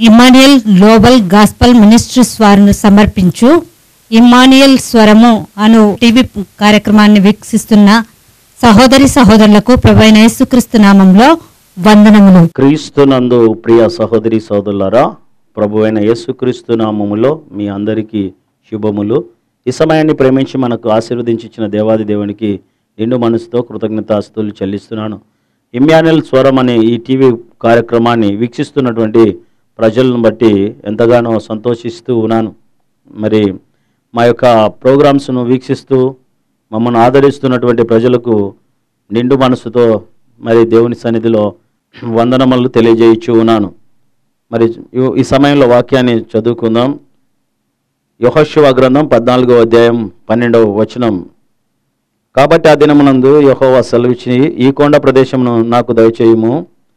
Emmanuel global gospel ministries వారిని సమర్పించు Emmanuel స్వరము అను టీవీ కార్యక్రమాన్ని వీక్షిస్తున్న సహోదరి సహోదరులకు ప్రభైన యేసుక్రీస్తు నామంలో వందనములు క్రీస్తునందు ప్రియ సహోదరి సోదరులారా ప్రభు అయిన యేసుక్రీస్తు నామములో మీ అందరికీ శుభములు ఈ సమయాన్ని ప్రేమించి మనకు ఆశీర్వదించి ఇచ్చిన దేవాది దేవునికి నిండు మనసుతో కృతజ్ఞతాస్తులు చెల్లిస్తున్నాను ఇమ్యానెల్ స్వరం అనే ఈ టీవీ కార్యక్రమాన్ని వీక్షిస్తున్నటువంటి ప్రజలను బట్టి ఎంతగానో సంతోషిస్తూ ఉన్నాను మరి మా యొక్క ప్రోగ్రామ్స్ను వీక్షిస్తూ మమ్మల్ని ఆదరిస్తున్నటువంటి ప్రజలకు నిండు మనసుతో మరి దేవుని సన్నిధిలో వందనములు తెలియజేయచ్చు ఉన్నాను మరి ఈ- ఈ సమయంలో వాక్యాన్ని చదువుకుందాం యహోశివ గ్రంథం పద్నాలుగో అధ్యాయం పన్నెండవ వచనం కాబట్టి ఆ దినమునందు యహోవా సెలవిచ్చి ఈ కొండ ప్రదేశమును నాకు దయచేయము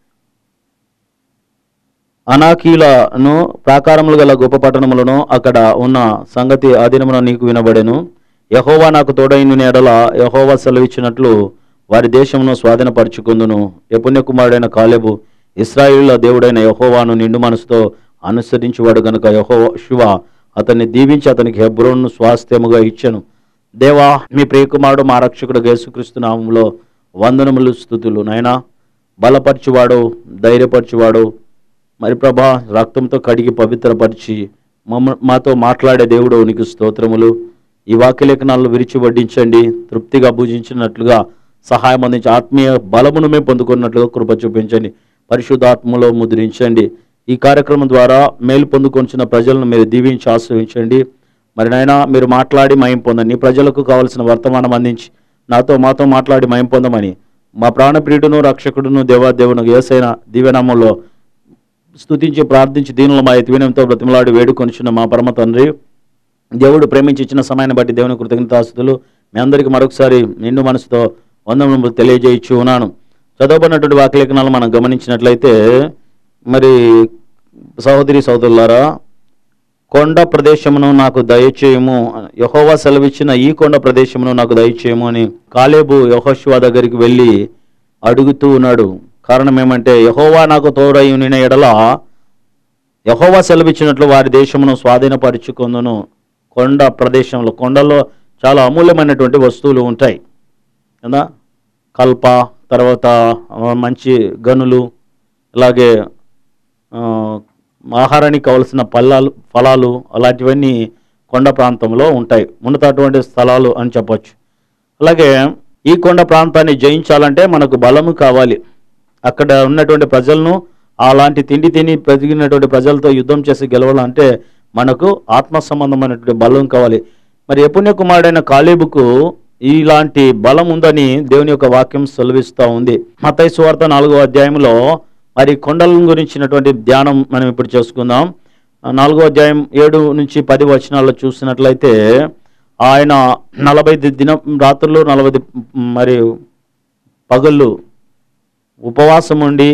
అనాకీలను ప్రాకారములు గల గొప్ప పట్టణములను అక్కడ ఉన్న సంగతి ఆ దినమున నీకు వినబడెను యహోవా నాకు తోడైన ఎడల యహోవా సెలవిచ్చినట్లు వారి దేశమును స్వాధీనపరుచుకుందును యపుణ్య కుమారుడైన కాలేబు ఇస్రాయిల దేవుడైన యహోవాను నిండు మనసుతో అనుసరించువాడు గనుక యహో శివ అతన్ని దీవించి అతనికి హెబ్రోన్ను స్వాస్థ్యముగా ఇచ్చెను దేవా మీ ప్రియకుమారుడు మా రక్షకుడు యేసుక్రీస్తు నామంలో వందనములు స్థుతులు నాయనా బలపరచువాడు ధైర్యపరచువాడు మరి ప్రభా రక్తంతో కడిగి పవిత్రపరిచి మమ్మ మాతో మాట్లాడే దేవుడు నీకు స్తోత్రములు ఈ వాక్యలేఖనాలను విరిచి వడ్డించండి తృప్తిగా భుజించినట్లుగా సహాయం అందించి ఆత్మీయ బలమును మేము పొందుకున్నట్లుగా కృప చూపించండి పరిశుద్ధాత్మలో ముద్రించండి ఈ కార్యక్రమం ద్వారా మేలు పొందుకొంచిన ప్రజలను మీరు దీవించి ఆశ్రయించండి మరి నాయనా మీరు మాట్లాడి మయం పొందండి ప్రజలకు కావలసిన వర్తమానం అందించి నాతో మాతో మాట్లాడి మయం పొందమని మా ప్రాణప్రియుడును రక్షకుడును దేవాదేవును ఏసైన దివ్యనామంలో స్తుతించి ప్రార్థించి దీనిలో మా ఎత్తివినంతో బ్రతిమలాడి వేడుకొనిచున్న మా పరమ తండ్రి దేవుడు ప్రేమించి ఇచ్చిన సమయాన్ని బట్టి దేవుని కృతజ్ఞతాస్తుతులు మీ అందరికీ మరొకసారి నిండు మనసుతో వందనములు తెలియజేయచ్చు ఉన్నాను చదవబడినటువంటి వాక్యలేఖనాలు మనం గమనించినట్లయితే మరి సహోదరి సహోదరులారా కొండ ప్రదేశమును నాకు దయచేయము యహోవా సెలవిచ్చిన ఈ కొండ ప్రదేశమును నాకు దయచేయము అని కాలేబు యహోశివా దగ్గరికి వెళ్ళి అడుగుతూ ఉన్నాడు కారణం ఏమంటే యహోవా నాకు తోడై ఉన్న ఎడల యహోవా సెలవిచ్చినట్లు వారి దేశమును స్వాధీనపరుచుకుందును కొండ ప్రదేశంలో కొండల్లో చాలా అమూల్యమైనటువంటి వస్తువులు ఉంటాయి కదా కల్ప తర్వాత ఆ, మంచి గనులు అలాగే ఆ, ఆహారానికి కావలసిన పళ్ళాలు ఫలాలు అలాంటివన్నీ కొండ ప్రాంతంలో ఉంటాయి ఉన్నతటువంటి స్థలాలు అని చెప్పొచ్చు అలాగే ఈ కొండ ప్రాంతాన్ని జయించాలంటే మనకు బలము కావాలి అక్కడ ఉన్నటువంటి ప్రజలను అలాంటి తిండి తిని పెరిగినటువంటి ప్రజలతో యుద్ధం చేసి గెలవాలంటే మనకు ఆత్మ సంబంధమైనటువంటి బలం కావాలి మరి యపుణ్య కుమారుడైన కాలేబుకు ఇలాంటి బలం ఉందని దేవుని యొక్క వాక్యం సెలవిస్తూ ఉంది మతై సువార్త నాలుగో అధ్యాయంలో మరి కొండల గురించినటువంటి ధ్యానం మనం ఇప్పుడు చేసుకుందాం ఆ నాలుగో అధ్యాయం ఏడు నుంచి పది వచనాల్లో చూసినట్లయితే ఆయన నలభై దినం రాత్రులు నలభై మరి పగళ్ళు ఉపవాసం ఉండి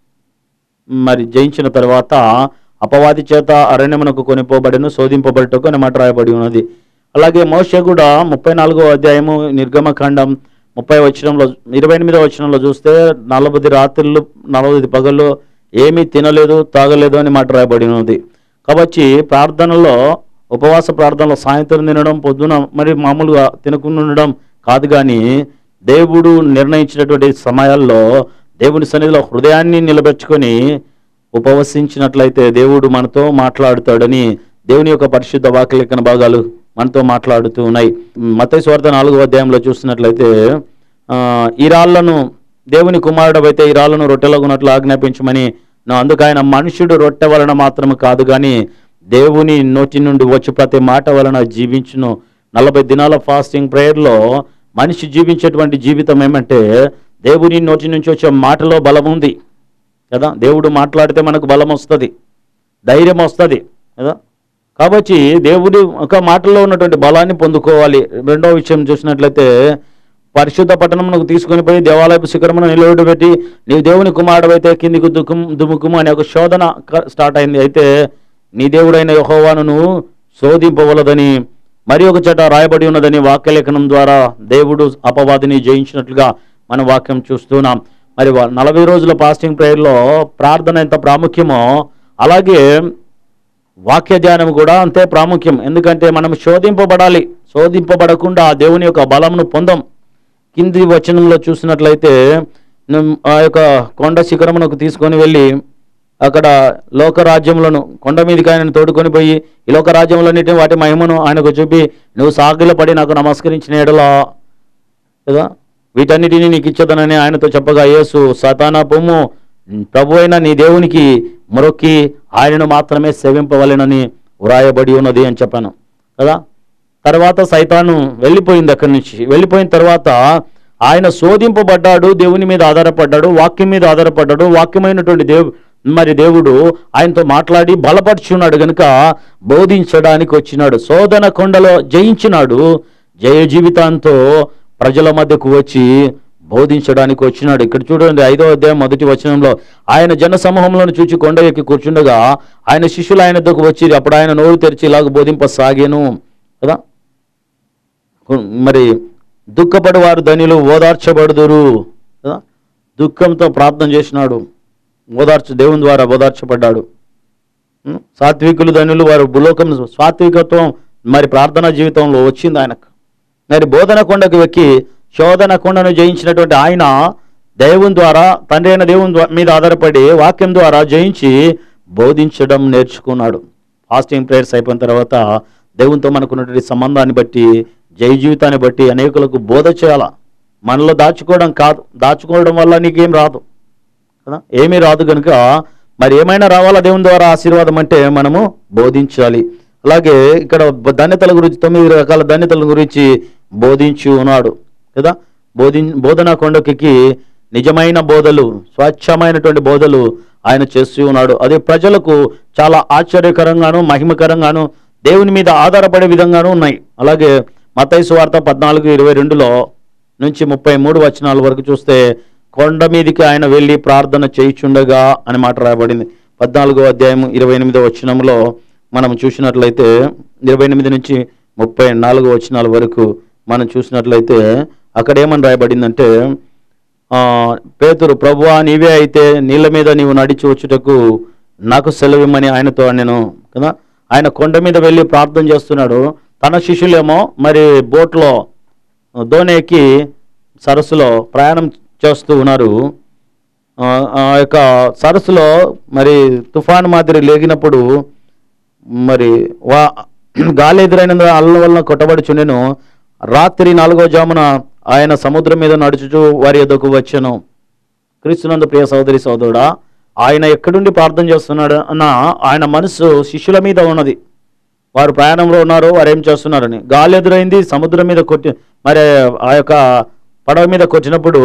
మరి జయించిన తర్వాత అపవాది చేత అరణ్యమునకు కొనిపోబడిను శోధింపబడటకు అని మాట రాయబడి ఉన్నది అలాగే మోషే కూడా ముప్పై నాలుగో అధ్యాయము నిర్గమకాండం ముప్పై వచనంలో ఇరవై ఎనిమిదో వచనంలో చూస్తే నలభై రాత్రులు నలభై పగళ్ళు ఏమీ తినలేదు తాగలేదు అని మాట రాయబడి ఉన్నది కాబట్టి ప్రార్థనలో ఉపవాస ప్రార్థనలో సాయంత్రం తినడం పొద్దున మరి మామూలుగా తినకుండా ఉండడం కాదు కానీ దేవుడు నిర్ణయించినటువంటి సమయాల్లో దేవుని సన్నిధిలో హృదయాన్ని నిలబెట్టుకొని ఉపవసించినట్లయితే దేవుడు మనతో మాట్లాడుతాడని దేవుని యొక్క పరిశుద్ధ వాక్యలేఖన భాగాలు మనతో మాట్లాడుతూ ఉన్నాయి మత స్వార్థ నాలుగో అధ్యాయంలో చూసినట్లయితే ఆ, ఈ రాళ్లను దేవుని కుమారుడు అయితే ఈ రాళ్లను రొట్టెలగునట్లు ఆజ్ఞాపించమని నా అందుకు ఆయన మనుషుడు రొట్టె వలన మాత్రం కాదు కానీ దేవుని నోటి నుండి వచ్చి ప్రతి మాట వలన జీవించును నలభై దినాల ఫాస్టింగ్ ప్రేయర్లో మనిషి జీవించేటువంటి జీవితం ఏమంటే దేవుని నోటి నుంచి వచ్చే మాటలో బలం ఉంది కదా దేవుడు మాట్లాడితే మనకు బలం వస్తుంది ధైర్యం వస్తుంది కదా కాబట్టి దేవుడి ఒక మాటలో ఉన్నటువంటి బలాన్ని పొందుకోవాలి రెండో విషయం చూసినట్లయితే పరిశుద్ధ పట్టణమునకు తీసుకొని పోయి దేవాలయపు శిఖరమును నిలబెట్టి నీవు దేవుని కుమారుడైతే కిందికి దుఃఖం దుముఖము అనే ఒక శోధన క- స్టార్ట్ అయింది అయితే నీ దేవుడైన యెహోవాను నువ్వు శోధింపవలదని మరి ఒక చోట రాయబడి ఉన్నదని వాక్యలేఖనం ద్వారా దేవుడు అపవాదిని జయించినట్లుగా మన వాక్యం చూస్తున్నాం మరి వా- నలభై రోజుల ఫాస్టింగ్ ప్రేయర్లో ప్రార్థన ఎంత ప్రాముఖ్యమో అలాగే వాక్య ధ్యానం కూడా అంతే ప్రాముఖ్యం ఎందుకంటే మనం శోధింపబడాలి శోధింపబడకుండా ఆ దేవుని యొక్క బలమును పొందం కింది వచనంలో చూసినట్లయితే నం- ఆ యొక్క కొండ శిఖరమునకు తీసుకొని వెళ్ళి అక్కడ లోకరాజ్యములను కొండ మీదకి ఆయనను తోడుకొని పోయి ఈ లోకరాజ్యములన్నిటిని వాటి మహిమను ఆయనకు చూపి నువ్వు సాగిలపడి నాకు నమస్కరించిన ఎడలా కదా వీటన్నిటిని నీకు ఇచ్చదనని ఆయనతో చెప్పగా యేసు సతానా పొమ్ము ప్రభు అయిన నీ దేవునికి మొరొక్కి ఆయనను మాత్రమే సేవింపవలెనని వ్రాయబడి ఉన్నది అని చెప్పాను కదా తర్వాత సైతాను వెళ్ళిపోయింది అక్కడి నుంచి వెళ్ళిపోయిన తర్వాత ఆయన శోధింపబడ్డాడు దేవుని మీద ఆధారపడ్డాడు వాక్యం మీద ఆధారపడ్డాడు వాక్యమైనటువంటి దేవు మరి దేవుడు ఆయనతో మాట్లాడి బలపరుచున్నాడు గనుక బోధించడానికి వచ్చినాడు శోధన కొండలో జయించినాడు జయ జీవితాంతో ప్రజల మధ్యకు వచ్చి బోధించడానికి వచ్చినాడు ఇక్కడ చూడండి ఐదో అధ్యాయం మొదటి వచనంలో ఆయన జన సమూహంలో చూచి కొండ ఎక్కి కూర్చుండగా ఆయన శిష్యులు ఆయన దగ్గరకు వచ్చి అప్పుడు ఆయన నోరు తెరిచి ఇలాగ బోధింపసాగాను కదా మరి దుఃఖపడి వారు ధనిలు ఓదార్చబడుదురు కదా దుఃఖంతో ప్రార్థన చేసినాడు ఓదార్చు దేవుని ద్వారా ఓదార్చబడ్డాడు ఉం? సాత్వికులు ధనులు వారు భూలోకం సాత్వికత్వం మరి ప్రార్థనా జీవితంలో వచ్చింది ఆయనకు మరి బోధన కొండకు ఎక్కి శోధన కొండను జయించినటువంటి ఆయన దేవుని ద్వారా తండ్రి అయిన దేవుని ద్వా- మీద ఆధారపడి వాక్యం ద్వారా జయించి బోధించడం నేర్చుకున్నాడు ఫాస్టింగ్ ప్రేయర్స్ అయిపోయిన తర్వాత దేవునితో మనకున్నటువంటి సంబంధాన్ని బట్టి జయ జీవితాన్ని బట్టి అనేకులకు బోధ చేయాల మనలో దాచుకోవడం కాదు దాచుకోవడం వల్ల నీకేం రాదు కదా ఏమీ రాదు కనుక మరి ఏమైనా రావాలా దేవుని ద్వారా ఆశీర్వాదం అంటే మనము బోధించాలి అలాగే ఇక్కడ బ- ధన్యతల గురించి తొమ్మిది రకాల ధన్యతల గురించి బోధించి ఉన్నాడు కదా బోధి బోధనా కొండకి నిజమైన బోధలు స్వచ్ఛమైనటువంటి బోధలు ఆయన చేస్తూ ఉన్నాడు అది ప్రజలకు చాలా ఆశ్చర్యకరంగాను మహిమకరంగాను దేవుని మీద ఆధారపడే విధంగాను ఉన్నాయి అలాగే మతైసు వార్త పద్నాలుగు ఇరవై రెండులో నుంచి ముప్పై మూడు వచనాల వరకు చూస్తే కొండ మీదికి ఆయన వెళ్ళి ప్రార్థన చేయిచుండగా అని మాట రాయబడింది పద్నాలుగో అధ్యాయం ఇరవై ఎనిమిదో వచనంలో మనం చూసినట్లయితే ఇరవై ఎనిమిది నుంచి ముప్పై నాలుగో వచనాల వరకు మనం చూసినట్లయితే అక్కడ ఏమని రాయబడిందంటే ఆ, పేతురు ప్రభువా నీవే అయితే నీళ్ళ మీద నీవు నడిచి వచ్చుటకు నాకు సెలవిమ్మని ఆయనతో నేను కదా ఆయన కొండ మీద వెళ్ళి ప్రార్థన చేస్తున్నాడు తన శిష్యులేమో మరి బోట్లో దోణి ఎక్కి సరస్సులో ప్రయాణం చేస్తూ ఉన్నారు ఆ, ఆ యొక్క సరస్సులో మరి తుఫాను మాదిరి లేగినప్పుడు మరి వా గాలి ఎదురైన అల్ల వలన కొట్టబడుచుండెను రాత్రి నాలుగో జామున ఆయన సముద్రం మీద నడుచుచు వారి ఎదుకు వచ్చాను క్రీస్తునందు ప్రియ సోదరి సోదరుడా ఆయన ఎక్కడుండి ప్రార్థన చేస్తున్నాడు అన్న ఆయన మనసు శిష్యుల మీద ఉన్నది వారు ప్రయాణంలో ఉన్నారు వారు ఏం చేస్తున్నారని గాలి ఎదురైంది సముద్రం మీద కొట్టి మరి ఆ యొక్క పడవ మీద కొట్టినప్పుడు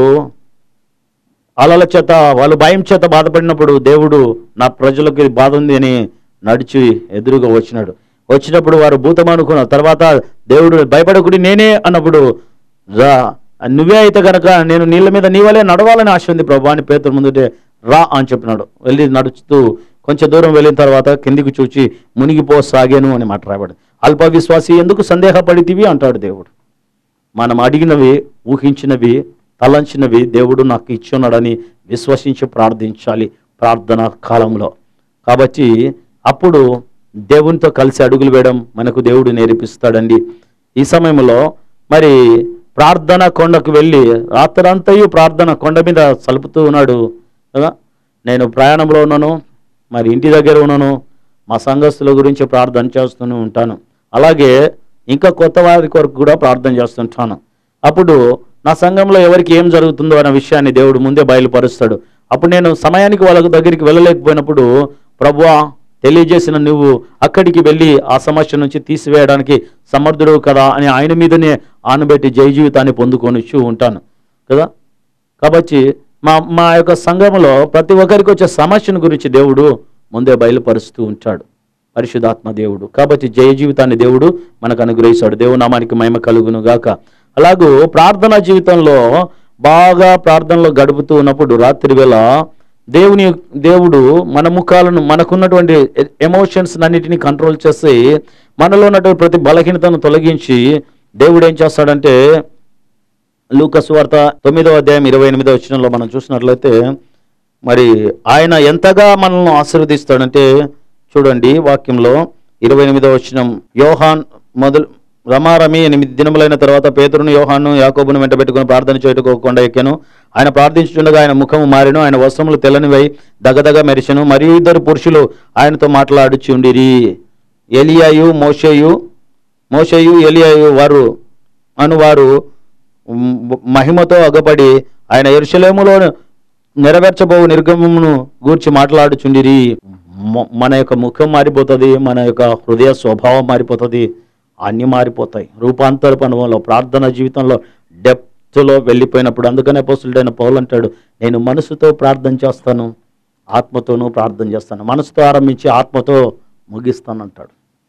అలల చేత వాళ్ళు భయం చేత బాధపడినప్పుడు దేవుడు నా ప్రజలకు ఇది బాధ ఉంది అని నడిచి ఎదురుగా వచ్చినాడు వచ్చినప్పుడు వారు భూతం అనుకున్నారు తర్వాత దేవుడు భయపడకుడి నేనే అన్నప్పుడు రా నువ్వే అయితే గనక నేను నీళ్ళ మీద నీ వలే నడవాలని ఆశ ఉంది ప్రభు అని పేతురు ముందుటే రా అని చెప్పినాడు వెళ్ళి నడుచుతూ కొంచెం దూరం వెళ్ళిన తర్వాత కిందికి చూచి మునిగిపోసాగాను అని మాట రాయబడి అల్ప విశ్వాసి ఎందుకు సందేహపడితివి అంటాడు దేవుడు మనం అడిగినవి ఊహించినవి తలంచినవి దేవుడు నాకు ఇచ్చున్నాడని విశ్వసించి ప్రార్థించాలి ప్రార్థన కాలంలో కాబట్టి అప్పుడు దేవునితో కలిసి అడుగులు వేయడం మనకు దేవుడు నేర్పిస్తాడండి ఈ సమయంలో మరి ప్రార్థన కొండకు వెళ్ళి రాత్రంతయు ప్రార్థన కొండ మీద సలుపుతూ ఉన్నాడు కదా నేను ప్రయాణంలో ఉన్నాను మరి ఇంటి దగ్గర ఉన్నాను మా సంఘస్థుల గురించి ప్రార్థన చేస్తూనే ఉంటాను అలాగే ఇంకా కొత్త వారి కొరకు కూడా ప్రార్థన చేస్తుంటాను అప్పుడు నా సంఘంలో ఎవరికి ఏం జరుగుతుందో అనే విషయాన్ని దేవుడు ముందే బయలుపరుస్తాడు అప్పుడు నేను సమయానికి వాళ్ళ దగ్గరికి వెళ్ళలేకపోయినప్పుడు ప్రభువా తెలియజేసిన నువ్వు అక్కడికి వెళ్ళి ఆ సమస్య నుంచి తీసివేయడానికి సమర్థుడు కదా అని ఆయన మీదనే ఆనబెట్టి జయ జీవితాన్ని పొందుకొని ఉంటాను కదా కాబట్టి మా మా యొక్క సంఘంలో ప్రతి ఒక్కరికి వచ్చే సమస్యను గురించి దేవుడు ముందే బయలుపరుస్తూ ఉంటాడు పరిశుధాత్మ దేవుడు కాబట్టి జయ జీవితాన్ని దేవుడు మనకు అనుగ్రహిస్తాడు దేవుడు నామానికి మహిమ కలుగును గాక అలాగూ ప్రార్థనా జీవితంలో బాగా ప్రార్థనలో గడుపుతూ ఉన్నప్పుడు రాత్రి వేళ దేవుని దేవుడు మన ముఖాలను మనకున్నటువంటి ఎమోషన్స్ అన్నిటినీ కంట్రోల్ చేసి మనలో ఉన్నటువంటి ప్రతి బలహీనతను తొలగించి దేవుడు ఏం చేస్తాడంటే లూకస్ వార్త తొమ్మిదో అధ్యాయం ఇరవై ఎనిమిదో వచ్చినంలో మనం చూసినట్లయితే మరి ఆయన ఎంతగా మనల్ని ఆశీర్వదిస్తాడంటే చూడండి వాక్యంలో ఇరవై ఎనిమిదో వచ్చిన యోహాన్ మొదలు రమారమి ఎనిమిది దినములైన తర్వాత పేతురును యోహాను యాకోబును వెంట పెట్టుకుని ప్రార్థన చేయుటకు ఒక కొండ ఎక్కాను ఆయన ప్రార్థించుండగా ఆయన ముఖము మారెను ఆయన వస్త్రములు తెల్లనివై దగదగ మెరిసెను మరియు ఇద్దరు పురుషులు ఆయనతో మాట్లాడుచుండిరి ఎలియాయు మోషేయు మోషేయు ఎలియాయు వారు అనువారు మ్, మహిమతో అగపడి ఆయన ఎరుషలేములో నెరవేర్చబోవు నిర్గమమును గూర్చి మాట్లాడుచుండిరి మ- మన యొక్క ముఖం మారిపోతుంది మన యొక్క హృదయ స్వభావం మారిపోతుంది అన్ని మారిపోతాయి రూపాంతరపు అనుభవంలో ప్రార్థన జీవితంలో డెప్త్లో వెళ్ళిపోయినప్పుడు అందుకనే పోసులుడైన పౌలు అంటాడు నేను మనసుతో ప్రార్థన చేస్తాను ఆత్మతోనూ ప్రార్థన చేస్తాను మనసుతో ఆరంభించి ఆత్మతో ముగిస్తానంటాడు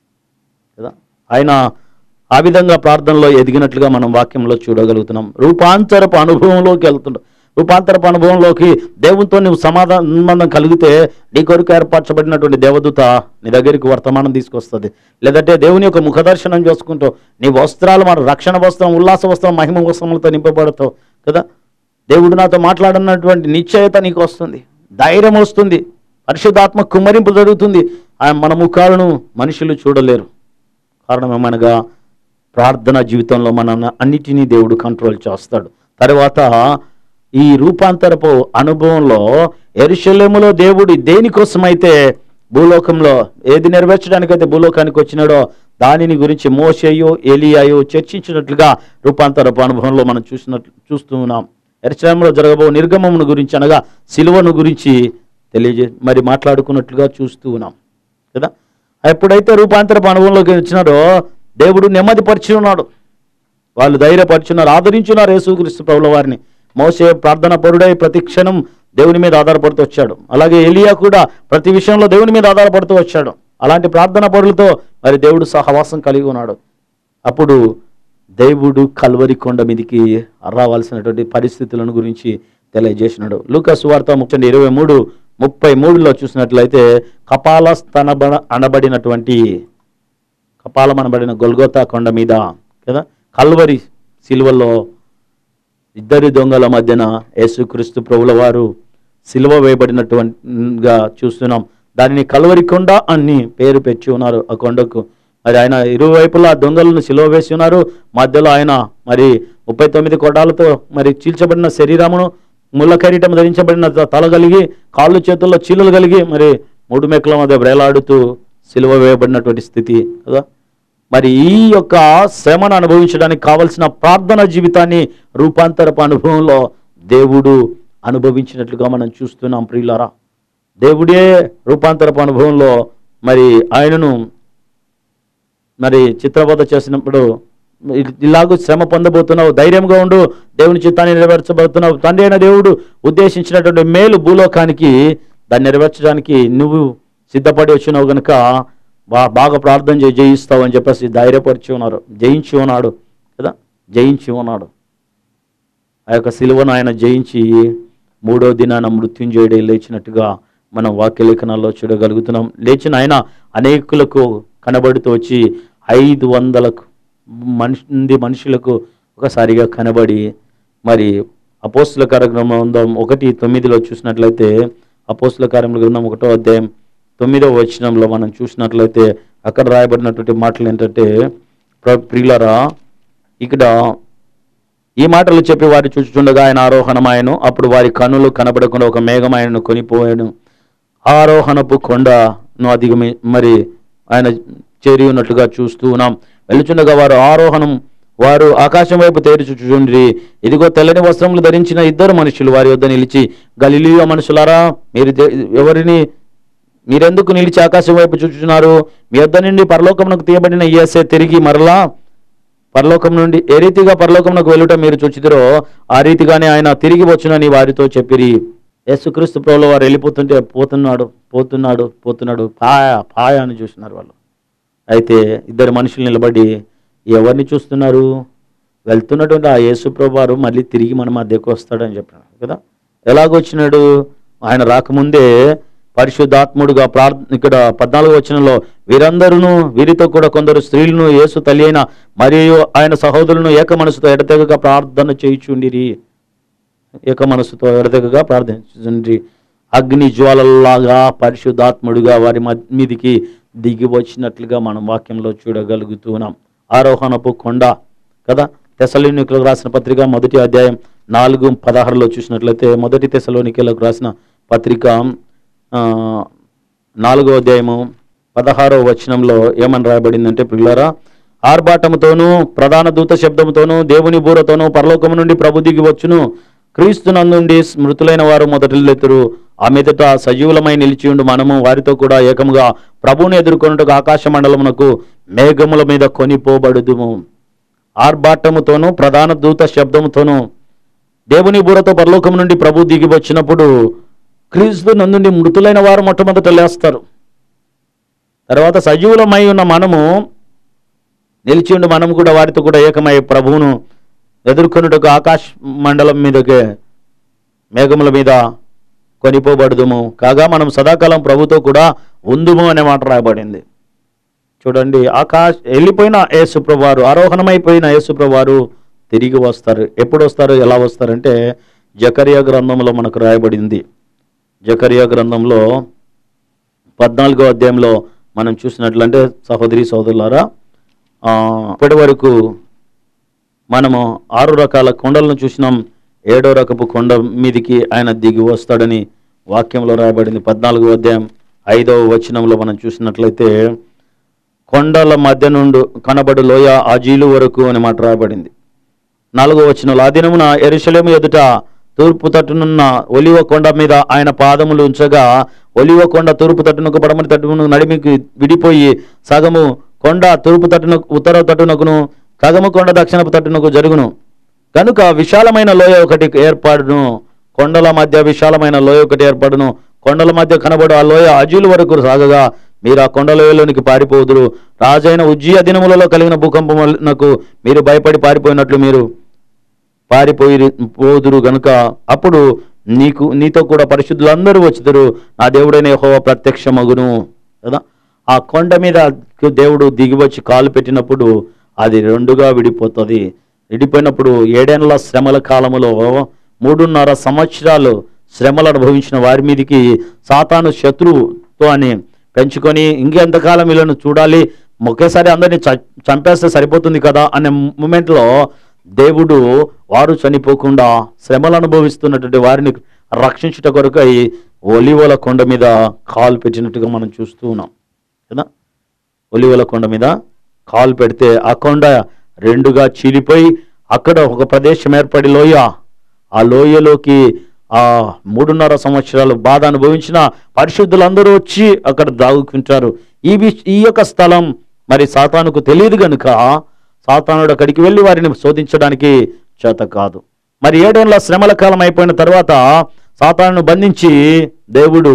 కదా ఆయన ఆ విధంగా ప్రార్థనలో ఎదిగినట్లుగా మనం వాక్యంలో చూడగలుగుతున్నాం రూపాంతరపు అనుభవంలోకి వెళ్తున్నాం రూపాంతరపు అనుభవంలోకి దేవునితో నువ్వు సమాధాన సంబంధం కలిగితే నీ కొరకు ఏర్పరచబడినటువంటి దేవదూత నీ దగ్గరికి వర్తమానం తీసుకొస్తుంది లేదంటే దేవుని యొక్క ముఖదర్శనం చేసుకుంటూ నీ వస్త్రాలు మన రక్షణ వస్త్రం ఉల్లాస వస్త్రం మహిమ వస్త్రములతో నింపబడతావు కదా దేవుడు నాతో మాట్లాడినటువంటి నిశ్చయత నీకు వస్తుంది ధైర్యం వస్తుంది పరిశుద్ధాత్మ కుమ్మరింపు జరుగుతుంది ఆ మన ముఖాలను మనుషులు చూడలేరు కారణం ఏమనగా ప్రార్థన జీవితంలో మన అన్నిటినీ దేవుడు కంట్రోల్ చేస్తాడు తర్వాత ఈ రూపాంతరపు అనుభవంలో ఎరుషలేములో దేవుడు దేనికోసమైతే భూలోకంలో ఏది నెరవేర్చడానికైతే భూలోకానికి వచ్చినాడో దానిని గురించి మోషేయో ఎలియాయో చర్చించినట్లుగా రూపాంతరపు అనుభవంలో మనం చూసినట్లు చూస్తూ ఉన్నాం ఎరుషలేములో జరగబో నిర్గమమును గురించి అనగా సిలువను గురించి తెలియజే మరి మాట్లాడుకున్నట్లుగా చూస్తూ ఉన్నాం కదా ఎప్పుడైతే రూపాంతరపు అనుభవంలోకి వచ్చినారో దేవుడు నెమ్మదిపరిచి ఉన్నాడు వాళ్ళు ధైర్యపరిచున్నారు ఆదరించున్నారు యేసుక్రీస్తు ప్రభుల వారిని మోసే ప్రార్థన పరుడై ప్రతి క్షణం దేవుని మీద ఆధారపడుతూ వచ్చాడు అలాగే ఎలియా కూడా ప్రతి విషయంలో దేవుని మీద ఆధారపడుతూ వచ్చాడు అలాంటి ప్రార్థన పరులతో మరి దేవుడు సహవాసం కలిగి ఉన్నాడు అప్పుడు దేవుడు కల్వరి కొండ మీదికి రావాల్సినటువంటి పరిస్థితులను గురించి తెలియజేసినాడు లూకాసు వార్త ముఖ్యంగా ఇరవై మూడు ముప్పై మూడులో చూసినట్లయితే కపాల స్తనబ అనబడినటువంటి కపాలం అనబడిన గొల్గోతా కొండ మీద కదా కల్వరి సిలువలో ఇద్దరి దొంగల మధ్యన యేసుక్రీస్తు ప్రభుల వారు సిలువ వేయబడినటువంటిగా చూస్తున్నాం దానిని కల్వరి కొండ అని పేరు పెట్టి ఉన్నారు ఆ కొండకు మరి ఆయన ఇరువైపులా దొంగలను సిలువ వేసి ఉన్నారు మధ్యలో ఆయన మరి ముప్పై తొమ్మిది కొడాలతో మరి చీల్చబడిన శరీరమును ముళ్ళ కిరీటం ధరించబడిన త- తల కలిగి కాళ్ళు చేతుల్లో చీలలు కలిగి మరి మూడు మెక్కల మధ్య వేలాడుతూ సిలువ వేయబడినటువంటి స్థితి కదా మరి ఈ యొక్క శ్రమను అనుభవించడానికి కావలసిన ప్రార్థన జీవితాన్ని రూపాంతరపు అనుభవంలో దేవుడు అనుభవించినట్లుగా మనం చూస్తున్నాం ప్రియులారా దేవుడే రూపాంతరపు అనుభవంలో మరి ఆయనను మరి చిత్రబోధ చేసినప్పుడు ఇ- ఇలాగూ శ్రమ పొందబోతున్నావు ధైర్యంగా ఉండు దేవుని చిత్తాన్ని నెరవేర్చబోతున్నావు తండ్రి అయిన దేవుడు ఉద్దేశించినటువంటి మేలు భూలోకానికి దాన్ని నెరవేర్చడానికి నువ్వు సిద్ధపడి వచ్చినావు గనుక బా బాగా ప్రార్థన చేయి జయిస్తావు అని చెప్పేసి ధైర్యపరిచి ఉన్నారు జయించి ఉన్నాడు కదా జయించి ఉన్నాడు ఆ యొక్క సిలువను ఆయన జయించి మూడో దినాన మృత్యుంజయుడే లేచినట్టుగా మనం వాక్య లేఖనాల్లో చూడగలుగుతున్నాం లేచిన ఆయన అనేకులకు కనబడుతూ వచ్చి ఐదు వందలకు మనిషి మనుషులకు ఒకసారిగా కనబడి మరి అపోస్తుల కార్యక్రమం ఒకటి తొమ్మిదిలో చూసినట్లయితే అపోస్తుల కార్యముల గ్రంథం ఒకటో అధ్యాయం తొమ్మిదో వచనంలో మనం చూసినట్లయితే అక్కడ రాయబడినటువంటి మాటలు ఏంటంటే ప్ర- ప్రియులరా ఇక్కడ ఈ మాటలు చెప్పి వారి చూచుచుండగా ఆయన ఆరోహణమాయను అప్పుడు వారి కన్నులు కనబడకుండా ఒక మేఘం ఆయనను కొనిపోయాను ఆరోహణపు కొండను అధిగమి మరి ఆయన చేరి ఉన్నట్లుగా చూస్తూ ఉన్నాం వెళ్ళుచుండగా వారు ఆరోహణం వారు ఆకాశం వైపు తేరి చూచుచుండ్రి ఇదిగో తెల్లని వస్త్రములు ధరించిన ఇద్దరు మనుషులు వారి వద్ద నిలిచి గలిలియో మనుషులారా మీరు దే- ఎవరిని మీరెందుకు నిలిచి ఆకాశం వైపు చూచుచున్నారు మీ వద్ద నుండి పరలోకమునకు తీయబడిన ఈఎస్ఏ తిరిగి మరలా పరలోకం నుండి ఏ రీతిగా పరలోకమునకు వెళ్ళుట మీరు చూచిదిరో ఆ రీతిగానే ఆయన తిరిగి వచ్చునని వారితో చెప్పిరి యేసుక్రీస్తు ప్రభులో వారు వెళ్ళిపోతుంటే పోతున్నాడు పోతున్నాడు పోతున్నాడు పాయ పాయ అని చూస్తున్నారు వాళ్ళు అయితే ఇద్దరు మనుషులు నిలబడి ఎవరిని చూస్తున్నారు వెళ్తున్నటువంటి ఆ యేసు ప్రభు వారు మళ్ళీ తిరిగి మన మధ్యకు వస్తాడని చెప్పినాడు కదా ఎలాగొచ్చినాడు ఆయన రాకముందే పరిశుద్ధాత్ముడుగా ప్రార్థ ఇక్కడ పద్నాలుగు వచనంలో వీరందరూ వీరితో కూడా కొందరు స్త్రీలను యేసు తల్లి అయిన మరియు ఆయన సహోదరులను ఏక మనసుతో ఎడతెగక ప్రార్థన చేయుచుండిరి ఏక మనసుతో ఎడతెగగా ప్రార్థించుండ్రి అగ్ని జ్వాలల్లాగా పరిశుద్ధాత్ముడుగా వారి మద్- మీదికి దిగి వచ్చినట్లుగా మనం వాక్యంలో చూడగలుగుతున్నాం ఆరోహణపు కొండ కదా తెసలోనికులకు రాసిన పత్రిక మొదటి అధ్యాయం నాలుగు పదహారులో చూసినట్లయితే మొదటి తెసలోనికలకు రాసిన పత్రిక ఆ, నాలుగో అధ్యాయము పదహారో వచనంలో ఏమని రాయబడిందంటే పిల్లరా ఆర్భాటముతోనూ ప్రధాన దూత శబ్దముతోనూ దేవుని బూరతోనూ పరలోకము నుండి ప్రభు దిగి వచ్చును క్రీస్తు నందుండి మృతులైన వారు మొదటిల్లెత్తురు ఆ మీదట సజీవులమై నిలిచి ఉండు మనము వారితో కూడా ఏకముగా ప్రభువుని ఎదుర్కొన్నట్టుగా ఆకాశ మండలమునకు మేఘముల మీద కొనిపోబడుదుము ఆర్భాటముతోనూ ప్రధాన దూత శబ్దముతోనూ దేవుని బూరతో పరలోకం నుండి ప్రభు దిగి వచ్చినప్పుడు క్రీస్తు నందుండి మృతులైన వారు మొట్టమొదట లేస్తారు తర్వాత సజీవులమై ఉన్న మనము నిలిచి ఉండి మనం కూడా వారితో కూడా ఏకమై ప్రభువును ఎదుర్కొనుటకు ఆకాశ మండలం మీదకే మేఘముల మీద కొనిపోబడుదుము కాగా మనం సదాకాలం ప్రభుతో కూడా ఉందుము అనే మాట రాయబడింది చూడండి ఆకాశ వెళ్ళిపోయిన యేసుప్రభువారు ఆరోహణమైపోయిన యేసుప్రభువారు తిరిగి వస్తారు ఎప్పుడు వస్తారు ఎలా వస్తారంటే జకరియా గ్రంథంలో మనకు రాయబడింది జకరియా గ్రంథంలో పద్నాలుగో అధ్యాయంలో మనం చూసినట్లంటే సహోదరి సహోదరులారా ఆ, ఇప్పటి వరకు మనము ఆరు రకాల కొండలను చూసినాం ఏడో రకపు కొండ మీదికి ఆయన దిగి వస్తాడని వాక్యంలో రాయబడింది పద్నాలుగో అధ్యాయం ఐదవ వచనంలో మనం చూసినట్లయితే కొండల మధ్య నుండి కనబడు లోయ ఆజీలు వరకు అని మాట రాయబడింది నాలుగో వచనంలో ఆ దినమున ఎరుషలేము ఎదుట తూర్పు తట్టునున్న ఒలివ కొండ మీద ఆయన పాదములు ఉంచగా ఒలివ కొండ తూర్పు తట్టునకు పడమటి తట్టును నడిమికి విడిపోయి సగము కొండ తూర్పు తట్టున ఉత్తర తట్టునకును సగము కొండ దక్షిణపు తట్టునకు జరుగును కనుక విశాలమైన లోయ ఒకటి ఏర్పడును కొండల మధ్య విశాలమైన లోయ ఒకటి ఏర్పడును కొండల మధ్య కనబడు ఆ లోయ అజీలు వరకు సాగగా మీరు ఆ కొండ లోయలోనికి పారిపోదురు రాజైన ఉజ్జీయ దినములలో కలిగిన భూకంపములకు మీరు భయపడి పారిపోయినట్లు మీరు పారిపోయి పోదురు గనుక అప్పుడు నీకు నీతో కూడా పరిశుద్ధులందరూ వచ్చుదురు నా దేవుడైన యెహోవా ప్రత్యక్షమగును కదా ఆ కొండ మీద దేవుడు దిగి వచ్చి కాలు పెట్టినప్పుడు అది రెండుగా విడిపోతుంది విడిపోయినప్పుడు ఏడేళ్ల శ్రమల కాలములో మూడున్నర సంవత్సరాలు శ్రమలు అనుభవించిన వారి మీదికి సాతాను శత్రువుతో అని పెంచుకొని ఇంకెంతకాలం వీళ్ళను చూడాలి ఒకేసారి అందరినీ చ- చంపేస్తే సరిపోతుంది కదా అనే మూమెంట్లో దేవుడు వారు చనిపోకుండా శ్రమలు అనుభవిస్తున్నటువంటి వారిని రక్షించుట కొరకై ఒలివల కొండ మీద కాలు పెట్టినట్టుగా మనం చూస్తూ ఉన్నాం కదా ఒలివల కొండ మీద కాలు పెడితే ఆ కొండ రెండుగా చీలిపోయి అక్కడ ఒక ప్రదేశం ఏర్పడి లోయ ఆ లోయలోకి ఆ మూడున్నర సంవత్సరాలు బాధ అనుభవించిన పరిశుద్ధులందరూ వచ్చి అక్కడ దాగుకుంటారు ఈ విష్- ఈ యొక్క స్థలం మరి సాతానుకు తెలియదు గనుక సాతానుడు అక్కడికి వెళ్ళి వారిని శోధించడానికి చేత కాదు మరి ఏడేళ్ల శ్రమల కాలం అయిపోయిన తర్వాత సాతాను బంధించి దేవుడు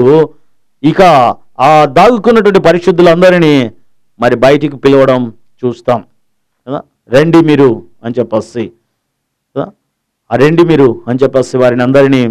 ఇక ఆ దాగుకున్నటువంటి పరిశుద్ధులందరినీ మరి బయటికి పిలవడం చూస్తాం కదా రండి మీరు అని చెప్పేసి కదా ఆ రండి మీరు అని చెప్పేసి వారిని అందరినీ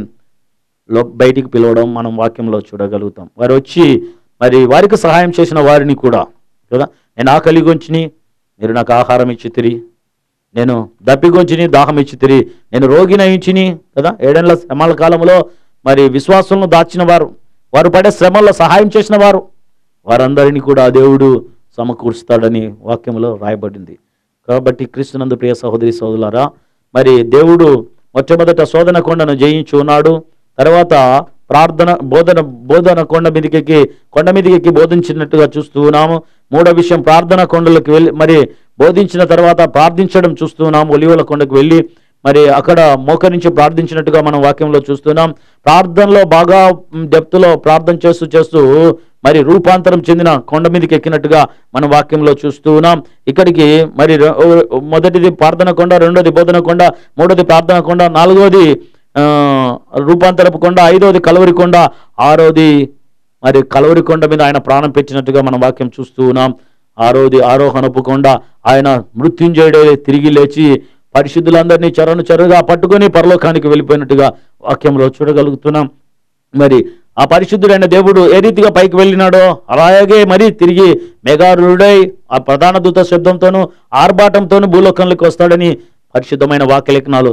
లో బయటికి పిలవడం మనం వాక్యంలో చూడగలుగుతాం వారు వచ్చి మరి వారికి సహాయం చేసిన వారిని కూడా కదా నేను ఆకలి గొంచిని మీరు నాకు ఆహారం ఇచ్చి తిరి నేను దప్పిగొంచిని దాహం ఇచ్చి తిరి నేను రోగిన ఇచ్చిని కదా ఏడేళ్ల శ్రమల కాలంలో మరి విశ్వాసంలో దాచిన వారు వారు పడే శ్రమల్లో సహాయం చేసిన వారు వారందరినీ కూడా ఆ దేవుడు సమకూరుస్తాడని వాక్యంలో రాయబడింది కాబట్టి క్రీస్తునందు ప్రియ సహోదరి సోదరులారా మరి దేవుడు మొట్టమొదట శోధన కొండను జయించి ఉన్నాడు తర్వాత ప్రార్థన బోధన బోధన కొండ మీదకి కొండ మీదకి బోధించినట్టుగా చూస్తూ ఉన్నాము మూడో విషయం ప్రార్థన కొండలకు వెళ్ళి మరి బోధించిన తర్వాత ప్రార్థించడం చూస్తూ ఉన్నాము ఒలివల కొండకు వెళ్ళి మరి అక్కడ మోకరించి ప్రార్థించినట్టుగా మనం వాక్యంలో చూస్తున్నాం ప్రార్థనలో బాగా డెప్త్లో ప్రార్థన చేస్తూ చేస్తూ మరి రూపాంతరం చెందిన కొండ మీదకి ఎక్కినట్టుగా మనం వాక్యంలో చూస్తూ ఉన్నాం ఇక్కడికి మరి రె- మొదటిది ప్రార్థన కొండ రెండోది బోధన కొండ మూడోది ప్రార్థన కొండ నాలుగోది ఆ, రూపాంతరపు కొండ ఐదోది కలవరి కొండ ఆరోది మరి కలవరి కొండ మీద ఆయన ప్రాణం పెట్టినట్టుగా మనం వాక్యం చూస్తూ ఉన్నాం ఆరోది ఆరోహణపు కొండ ఆయన మృత్యుంజయుడే తిరిగి లేచి పరిశుద్ధులందరినీ చెరను చెరగా పట్టుకొని పరలోకానికి వెళ్ళిపోయినట్టుగా వాక్యంలో చూడగలుగుతున్నాం మరి ఆ పరిశుద్ధుడైన దేవుడు ఏ రీతిగా పైకి వెళ్ళినాడో అలాగే మరి తిరిగి మెగారుడై ఆ ప్రధాన దూత శబ్దంతోనూ ఆర్భాటంతోనూ భూలోకంలోకి వస్తాడని పరిశుద్ధమైన వాక్యలేఖనాలు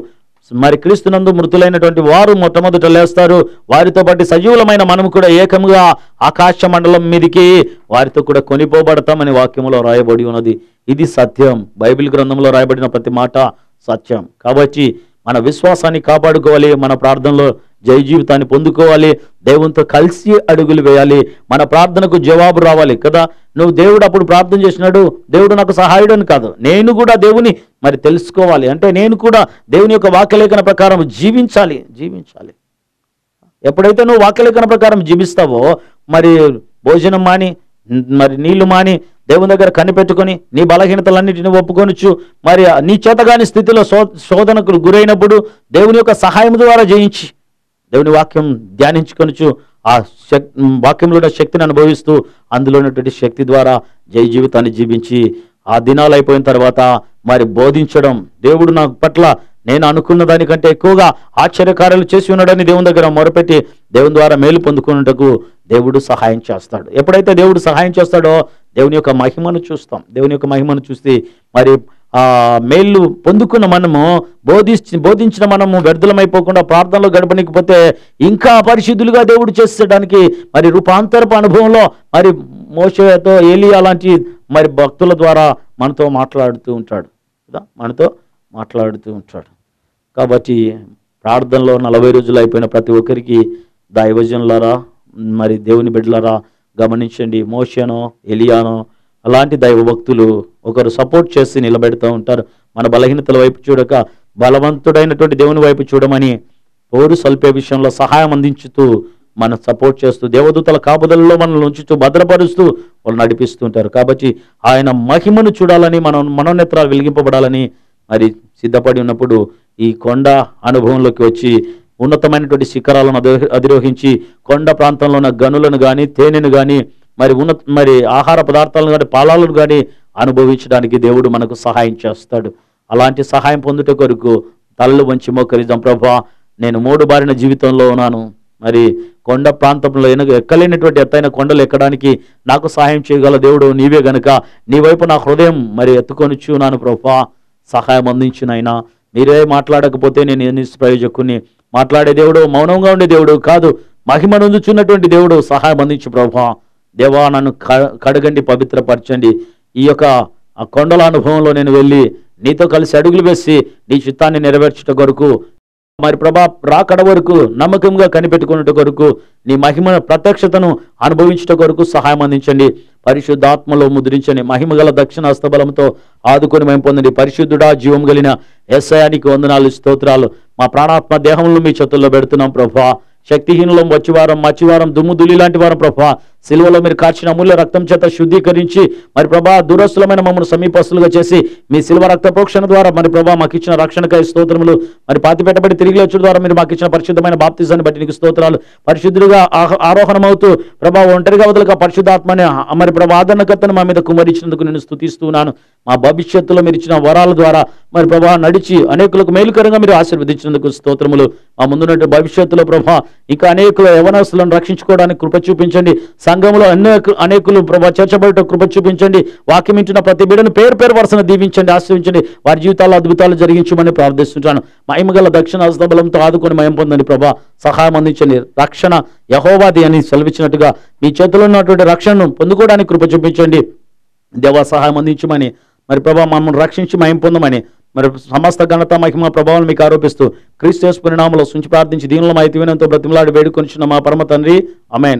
మరి క్రీస్తునందు మృతులైనటువంటి వారు మొట్టమొదట లేస్తారు వారితో పాటు సజీవులమైన మనం కూడా ఏకముగా ఆకాశ మండలం మీదికి వారితో కూడా కొనిపోబడతామని వాక్యములో రాయబడి ఉన్నది ఇది సత్యం బైబిల్ గ్రంథంలో రాయబడిన ప్రతి మాట సత్యం కాబట్టి మన విశ్వాసాన్ని కాపాడుకోవాలి మన ప్రార్థనలో జయ జీవితాన్ని పొందుకోవాలి దేవునితో కలిసి అడుగులు వేయాలి మన ప్రార్థనకు జవాబు రావాలి కదా నువ్వు దేవుడు అప్పుడు ప్రార్థన చేసినాడు దేవుడు నాకు సహాయుడు అని కాదు నేను కూడా దేవుని మరి తెలుసుకోవాలి అంటే నేను కూడా దేవుని యొక్క వాక్యలేఖన ప్రకారం జీవించాలి జీవించాలి ఎప్పుడైతే నువ్వు వాక్యలేఖన ప్రకారం జీవిస్తావో మరి భోజనం మాని మరి నీళ్లు మాని దేవుని దగ్గర కనిపెట్టుకొని నీ బలహీనతలన్నిటిని ఒప్పుకొనొచ్చు మరి నీ చేతగాని స్థితిలో శో శోధనకు గురైనప్పుడు దేవుని యొక్క సహాయం ద్వారా జయించి దేవుని వాక్యం ధ్యానించుకొనొచ్చు ఆ శక్ వాక్యంలో ఉన్న శక్తిని అనుభవిస్తూ అందులో ఉన్నటువంటి శక్తి ద్వారా జయ జీవితాన్ని జీవించి ఆ దినాలు అయిపోయిన తర్వాత మరి బోధించడం దేవుడు నా పట్ల నేను అనుకున్న దానికంటే ఎక్కువగా ఆశ్చర్యకార్యాలు చేసి ఉన్నాడని దేవుని దగ్గర మొరపెట్టి దేవుని ద్వారా మేలు పొందుకున్నటకు దేవుడు సహాయం చేస్తాడు ఎప్పుడైతే దేవుడు సహాయం చేస్తాడో దేవుని యొక్క మహిమను చూస్తాం దేవుని యొక్క మహిమను చూస్తే మరి ఆ మేలు పొందుకున్న మనము బోధించి బోధించిన మనము వ్యర్థులమైపోకుండా ప్రార్థనలో గడపనికపోతే ఇంకా పరిశుద్ధులుగా దేవుడు చేసేయడానికి మరి రూపాంతరపు అనుభవంలో మరి మోసతో ఏలియా లాంటి మరి భక్తుల ద్వారా మనతో మాట్లాడుతూ ఉంటాడు కదా మనతో మాట్లాడుతూ ఉంటాడు కాబట్టి ప్రార్థనలో నలభై రోజులు అయిపోయిన ప్రతి ఒక్కరికి దైవజనులారా మరి దేవుని బిడ్డలారా గమనించండి మోషనో ఎలియానో అలాంటి దైవ భక్తులు ఒకరు సపోర్ట్ చేసి నిలబెడుతూ ఉంటారు మన బలహీనతల వైపు చూడక బలవంతుడైనటువంటి దేవుని వైపు చూడమని పోరు సల్పే విషయంలో సహాయం అందించుతూ మన సపోర్ట్ చేస్తూ దేవదూతల కాపుదలలో మనల్ని ఉంచుతూ భద్రపరుస్తూ వాళ్ళు నడిపిస్తూ ఉంటారు కాబట్టి ఆయన మహిమను చూడాలని మనం మనోనేత్రాలు వెలిగింపబడాలని మరి సిద్ధపడి ఉన్నప్పుడు ఈ కొండ అనుభవంలోకి వచ్చి ఉన్నతమైనటువంటి శిఖరాలను అధి- అధిరోహించి కొండ ప్రాంతంలో ఉన్న గనులను కానీ తేనెను కానీ మరి ఉన్నత మరి ఆహార పదార్థాలను కానీ పాలాలను కానీ అనుభవించడానికి దేవుడు మనకు సహాయం చేస్తాడు అలాంటి సహాయం పొందుట కొరకు తలలు వంచి మోకరిద్దాం ప్రభా నేను మూడు బారిన జీవితంలో ఉన్నాను మరి కొండ ప్రాంతంలో ఎనగ ఎక్కలేనటువంటి ఎత్తైన కొండలు ఎక్కడానికి నాకు సహాయం చేయగల దేవుడు నీవే గనుక నీ వైపు నా హృదయం మరి ఎత్తుకొనిచ్చున్నాను ప్రభా సహాయం అందించినైనా మీరే మాట్లాడకపోతే నేను నిష్ప్రయోజకుని మాట్లాడే దేవుడు మౌనంగా ఉండే దేవుడు కాదు మహిమనందుచున్నటువంటి దేవుడు సహాయం అందించు ప్రభా దేవా నన్ను క- కడగండి పవిత్రపరచండి ఈ యొక్క ఆ కొండల అనుభవంలో నేను వెళ్ళి నీతో కలిసి అడుగులు వేసి నీ చిత్తాన్ని నెరవేర్చుట కొరకు మరి ప్రభా రాకడ వరకు నమ్మకంగా కనిపెట్టుకున్నట కొరకు నీ మహిమ ప్రత్యక్షతను అనుభవించుట కొరకు సహాయం అందించండి పరిశుద్ధాత్మలో ముద్రించండి మహిమ గల దక్షిణ హస్తబలంతో ఆదుకొని మేము పొందండి పరిశుద్ధుడా జీవం కలిగిన ఎస్ఐయానికి వందనాలు స్తోత్రాలు మా ప్రాణాత్మ దేహంలో మీ చేతుల్లో పెడుతున్నాం ప్రభా శక్తిహీనులం వచ్చివారం మచ్చివారం దుమ్ము దులి లాంటి వారం ప్రభా సిలువలో మీరు కాచిన అమూల్య రక్తం చేత శుద్ధీకరించి మరి ప్రభా దురస్తులమైన మమ్మల్ని సమీపస్తులుగా చేసి మీ సిల్వ రక్త ప్రోక్షణ ద్వారా మరి ప్రభా మాకు ఇచ్చిన రక్షణకై స్తోత్రములు మరి పాతి పెట్టబడి తిరిగి లేచుడు ద్వారా మీరు మాకు ఇచ్చిన పరిశుద్ధమైన బాప్తిజాన్ని బట్టి నీకు స్తోత్రాలు పరిశుద్ధులుగా ఆహ- ఆరోహణమవుతూ ప్రభా ఒంటరిగా వదలక పరిశుద్ధాత్మని మరి ప్రభా ఆదరణకర్తను మా మీద కుమరించినందుకు నేను స్తుతిస్తున్నాను మా భవిష్యత్తులో మీరు ఇచ్చిన వరాల ద్వారా మరి ప్రభా నడిచి అనేకులకు మేలుకరంగా మీరు ఆశీర్వదించినందుకు స్తోత్రములు మా ముందున్నట్టు భవిష్యత్తులో ప్రభా ఇంకా అనేకుల యవనస్తులను రక్షించుకోవడానికి కృప చూపించండి సంఘంలో అనేక అనేకులు ప్రభా చేర్చబడట కృప చూపించండి వాక్యం ఇంటున్న ప్రతి బిడ్డను పేరు పేరు వరుసను దీవించండి ఆశ్రయించండి వారి జీవితాల్లో అద్భుతాలు జరిగించమని ప్రార్థిస్తుంటాను మహిమగల దక్షిణ హస్తబలంతో ఆదుకొని మయం పొందండి ప్రభా సహాయం అందించండి రక్షణ యహోవాది అని సెలవిచ్చినట్టుగా మీ చేతిలో ఉన్నటువంటి రక్షణను పొందుకోవడానికి కృప చూపించండి దేవా సహాయం అందించమని మరి ప్రభా మమ్మల్ని రక్షించి మహిమ పొందమని మరి సమస్త ఘనత మహిమ ప్రభావం మీకు ఆరోపిస్తూ క్రీస్తు పరిణామంలో సుంచి ప్రార్థించి దీనిలో మైతి వినంతో బ్రతిమలాడి వేడుకొనిచిన మా పరమ తండ్రి అమెన్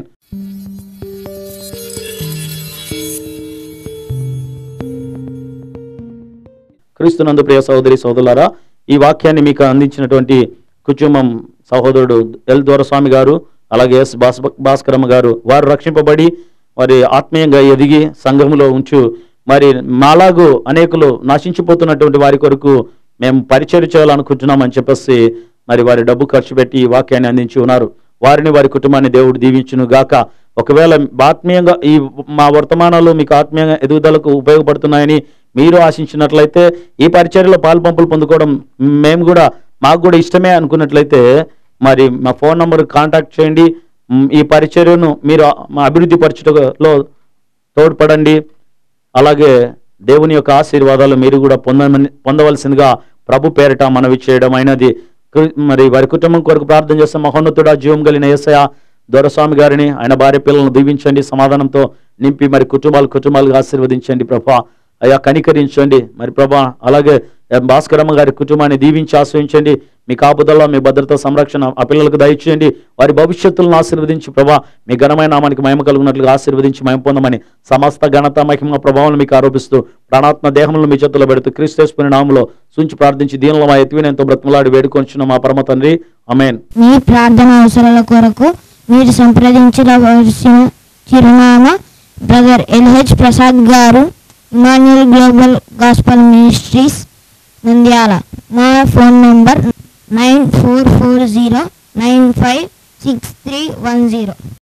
క్రీస్తునందు ప్రియ సహోదరి సహోదరులారా ఈ వాక్యాన్ని మీకు అందించినటువంటి కుటుంబం సహోదరుడు ఎల్ దొరస్వామి గారు అలాగే ఎస్ భాస్ భాస్కరమ్మ గారు వారు రక్షింపబడి మరి ఆత్మీయంగా ఎదిగి సంఘములో ఉంచు మరి మాలాగు అనేకులు నశించిపోతున్నటువంటి వారి కొరకు మేము పరిచయం చేయాలనుకుంటున్నామని చెప్పేసి మరి వారి డబ్బు ఖర్చు పెట్టి ఈ వాక్యాన్ని అందించి ఉన్నారు వారిని వారి కుటుంబాన్ని దేవుడు దీవించును గాక ఒకవేళ ఆత్మీయంగా ఈ మా వర్తమానాలు మీకు ఆత్మీయంగా ఎదుగుదలకు ఉపయోగపడుతున్నాయని మీరు ఆశించినట్లయితే ఈ పరిచర్యలో పాల్పంపులు పొందుకోవడం మేము కూడా మాకు కూడా ఇష్టమే అనుకున్నట్లయితే మరి మా ఫోన్ నంబర్ కాంటాక్ట్ చేయండి మ్, ఈ పరిచర్యను మీరు మా అభివృద్ధి పరచుటలో తోడ్పడండి అలాగే దేవుని యొక్క ఆశీర్వాదాలు మీరు కూడా పొందమని పొందవలసిందిగా ప్రభు పేరిట మనవి చేయడం అయినది కు- మరి వారి కుటుంబం కొరకు ప్రార్థన చేస్తాం మహోన్నతుడా జీవం కలిగిన ఏసయ దొరస్వామి గారిని ఆయన భార్య పిల్లలను దీవించండి సమాధానంతో నింపి మరి కుటుంబాలు కుటుంబాలుగా ఆశీర్వదించండి ప్రభా అయ్యా కనికరించండి మరి ప్రభా అలాగే ఆ, భాస్కరమ్మ గారి కుటుంబాన్ని దీవించి ఆశ్రయించండి మీ కాపుదల మీ భద్రత సంరక్షణ ఆ పిల్లలకు దయచేయండి వారి భవిష్యత్తులను ఆశీర్వదించి ప్రభా మీ ఘనమైన నామానికి మహిమ కలుగునట్లుగా ఆశీర్వదించి మహిమ పొందమని సమస్త ఘనత మహిమ ప్రభావం మీకు ఆరోపిస్తూ ప్రాణాత్మ దేహంలో మీ చేతుల్లో పెడుతూ క్రీస్తేశ్వరి నామంలో సుంచి ప్రార్థించి దీనిలో మా ఎత్తివినంతో బ్రతిమలాడి వేడుకొంచున్న మా పరమ తండ్రి అమేన్ మీ ప్రార్థన అవసరాల కొరకు మీరు సంప్రదించవలసిన చిరునామా brother LH Prasad garu Emmanuel global gospel ministries Nandyal మా phone number nine four four zero nine five six three one zero